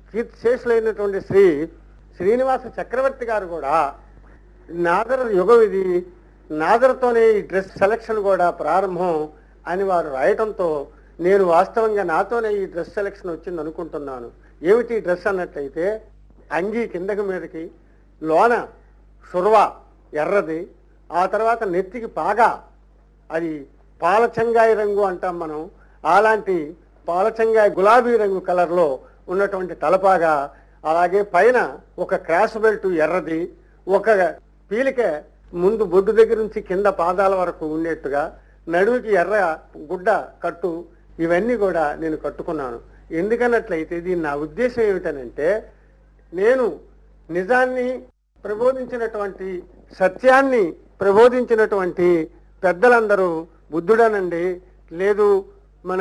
కీర్తిశేషులైనటువంటి శ్రీ శ్రీనివాస చక్రవర్తి గారు కూడా నాదర యుగం ఇది నాదరతోనే ఈ డ్రెస్ సెలక్షన్ కూడా ప్రారంభం అని వారు రాయటంతో నేను వాస్తవంగా నాతోనే ఈ డ్రెస్ సెలక్షన్ వచ్చింది అనుకుంటున్నాను ఏమిటి ఈ డ్రెస్ అన్నట్లయితే అంగీ కిందకి మీదకి లోన షుర్వా ఎర్రది ఆ తర్వాత నెత్తికి పాగా అది పాలచంగాయి రంగు అంటాం మనం అలాంటి పాలచంగాయి గులాబీ రంగు కలర్లో ఉన్నటువంటి తలపాగా అలాగే పైన ఒక క్రాస్ బెల్ట్ ఎర్రది ఒక పీలిక ముందు బొడ్డు దగ్గర నుంచి కింద పాదాల వరకు ఉండేట్టుగా నడుముకి ఎర్ర గుడ్డ కట్టు ఇవన్నీ కూడా నేను కట్టుకున్నాను ఎందుకన్నట్లయితే దీని నా ఉద్దేశం ఏమిటనంటే నేను నిజాన్ని ప్రబోధించినటువంటి సత్యాన్ని ప్రబోధించినటువంటి పెద్దలందరూ బుద్ధుడనండి లేదు మన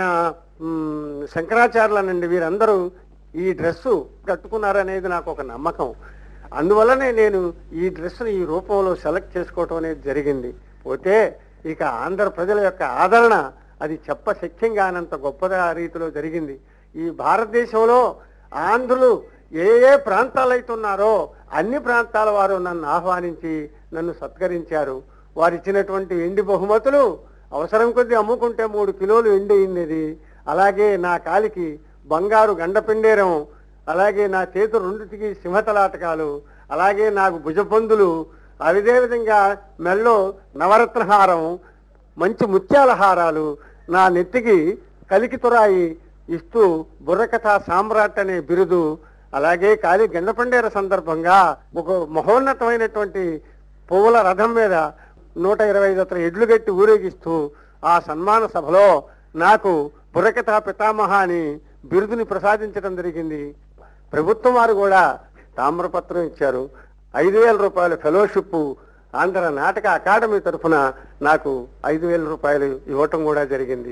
మ్, శంకరాచార్యులనండి వీరందరూ ఈ డ్రెస్సు కట్టుకున్నారనేది నాకు ఒక నమ్మకం అందువల్లనే నేను ఈ డ్రెస్సును ఈ రూపంలో సెలెక్ట్ చేసుకోవటం అనేది జరిగింది పోతే ఇక ఆంధ్ర ప్రజల యొక్క ఆదరణ అది చెప్ప శక్యంగా అనంత గొప్పగా రీతిలో జరిగింది ఈ భారతదేశంలో ఆంధ్రులు ఏ ఏ ప్రాంతాలు ఉన్నారో అన్ని ప్రాంతాల వారు నన్ను ఆహ్వానించి నన్ను సత్కరించారు వారు ఇచ్చినటువంటి వెండి బహుమతులు అవసరం కొద్దీ అమ్ముకుంటే మూడు కిలోలు వెండి అయింది అలాగే నా కాలికి బంగారు గండపిండేరం అలాగే నా చేతు రెండుటికి సింహతలాటకాలు అలాగే నాకు భుజపందులు అదే విధంగా మెల్లో నవరత్న హారం మంచి ముత్యాల హారాలు నా నెత్తికి కలికి తురాయి ఇస్తూ బుర్రకథ సామ్రాట్ అనే బిరుదు అలాగే కాలి గండపండేర సందర్భంగా ఒక మహోన్నతమైనటువంటి పువ్వుల రథం మీద నూట ఇరవై ఐదు అతను ఎడ్లు గట్టి ఊరేగిస్తూ ఆ సన్మాన సభలో నాకు బుర్రకథ పితామహ అని బిరుదుని ప్రసాదించడం జరిగింది ప్రభుత్వం వారు కూడా తామ్రపత్రం ఇచ్చారు ఐదు వేల రూపాయల ఫెలోషిప్ ఆంధ్ర నాటక అకాడమీ తరఫున నాకు ఐదు వేల రూపాయలు ఇవ్వటం కూడా జరిగింది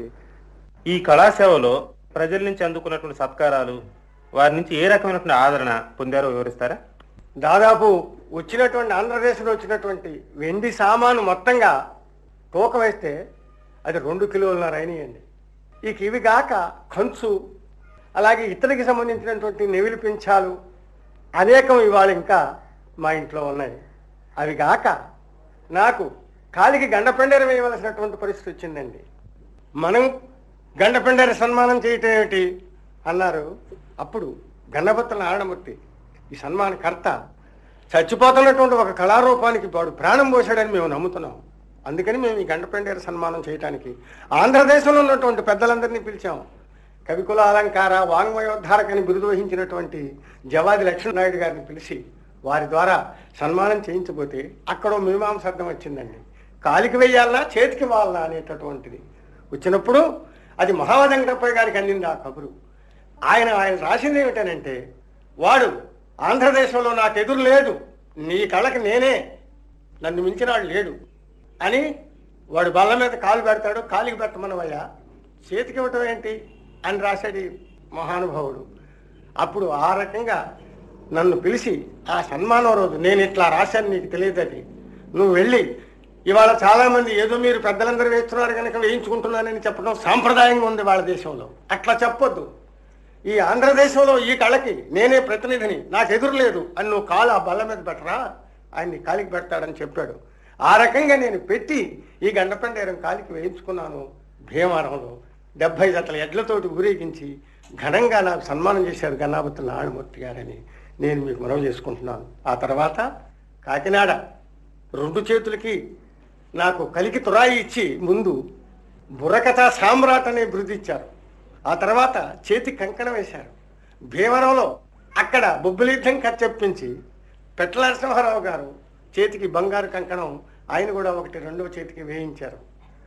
ఈ కళాసేవలో ప్రజల నుంచి అందుకున్నటువంటి సత్కారాలు వారి నుంచి ఏ రకమైనటువంటి ఆదరణ పొందారో వివరిస్తారా దాదాపు వచ్చినటువంటి ఆంధ్రప్రదేశ్లో వచ్చినటువంటి వెండి సామాను మొత్తంగా తూకం వేస్తే అది రెండు కిలోలన్నర అయినాయండి ఇక ఇవి గాక కంచు అలాగే ఇతరికి సంబంధించినటువంటి నెవిలి పింఛాలు అనేకం ఇవాళ ఇంకా మా ఇంట్లో ఉన్నాయి అవి గాక నాకు కాలికి గండపెండరం వేయవలసినటువంటి పరిస్థితి వచ్చిందండి మనం గండపెండర సన్మానం చేయటం ఏమిటి అన్నారు అప్పుడు గన్నపత్ర నారాయణమూర్తి ఈ సన్మానకర్త చచ్చిపోతున్నటువంటి ఒక కళారూపానికి వాడు ప్రాణం పోశాడని మేము నమ్ముతున్నాం అందుకని మేము ఈ గండపెండేర సన్మానం చేయడానికి ఆంధ్రదేశంలో ఉన్నటువంటి పెద్దలందరినీ పిలిచాం కవికుల అలంకార వాంగ్మయోద్ధారకని బిరుదు వహించినటువంటి జవాది లక్ష్మణనాయుడు గారిని పిలిచి వారి ద్వారా సన్మానం చేయించబోతే అక్కడో మీమాంసార్థం వచ్చిందండి కాలికి వెయ్యాలనా చేతికి వాళ్ళనా అనేటటువంటిది వచ్చినప్పుడు అది మహావదంకటప్పయ్య గారికి అందింది ఆ కబురు ఆయన ఆయన రాసింది ఏమిటనంటే వాడు ఆంధ్రదేశంలో నాకు ఎదురు లేదు నీ కళ్ళకి నేనే నన్ను మించిన వాడు లేడు అని వాడు బల్ల మీద కాలు పెడతాడు కాలికి పెట్టమనవయ్యా చేతికి ఇవ్వటం ఏంటి అని రాశాడు ఈ మహానుభావుడు అప్పుడు ఆ రకంగా నన్ను పిలిచి ఆ సన్మానం రోజు నేను ఇట్లా రాశాను నీకు తెలియదు అది నువ్వు వెళ్ళి ఇవాళ చాలా మంది ఏదో మీరు పెద్దలందరూ వేస్తున్నారు కనుక వేయించుకుంటున్నానని చెప్పడం సాంప్రదాయంగా ఉంది వాళ్ళ దేశంలో అట్లా చెప్పొద్దు ఈ ఆంధ్రదేశంలో ఈ కళకి నేనే ప్రతినిధిని నాకు ఎదురు లేదు అని నువ్వు కాలు ఆ బల్ల మీద పెట్టరా ఆయన్ని కాలికి పెడతాడని చెప్పాడు ఆ రకంగా నేను పెట్టి ఈ గండపండేరం కాలికి వేయించుకున్నాను భీమవరంలో డెబ్బై జతల ఎడ్లతోటి ఊరేగించి ఘనంగా నాకు సన్మానం చేశారు గన్నాపతి నారాయణమూర్తి గారని నేను మీకు మనవి చేసుకుంటున్నాను ఆ తర్వాత కాకినాడ రెండు చేతులకి నాకు కలికి తురాయి ఇచ్చి ముందు బుర్రకథ సామ్రాట్ అనే బిరుదు ఇచ్చారు ఆ తర్వాత చేతి కంకణం వేశారు భీమవరంలో అక్కడ బొబ్బిలీర్థం కచ్చెప్పించి పెట్ల నరసింహారావు గారు చేతికి బంగారు కంకణం ఆయన కూడా ఒకటి రెండవ చేతికి వేయించారు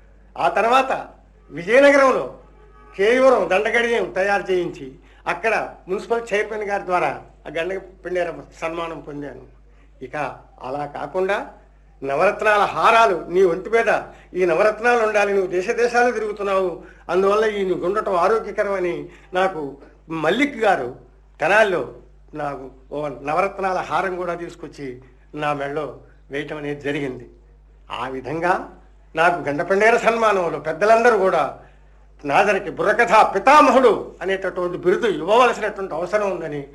ఆ తర్వాత విజయనగరంలో కేవరం దండగడియం తయారు చేయించి అక్కడ మున్సిపల్ చైర్మన్ గారి ద్వారా ఆ గండ పిండేర సన్మానం పొందాను ఇక అలా కాకుండా నవరత్నాల హారాలు నీ ఒంటి మీద ఈ నవరత్నాలు ఉండాలి నువ్వు దేశ దేశాలు తిరుగుతున్నావు అందువల్ల ఈ నువ్వు ఉండటం ఆరోగ్యకరమని నాకు మల్లిక్ గారు తెనాల్లో నాకు ఓ నవరత్నాల హారం కూడా తీసుకొచ్చి నా మెడలో వేయటం అనేది జరిగింది ఆ విధంగా నాకు గండపండేర సన్మానంలో పెద్దలందరూ కూడా నాదరికి బుర్రకథ పితామహుడు అనేటటువంటి బిరుదు ఇవ్వవలసినటువంటి అవసరం ఉందని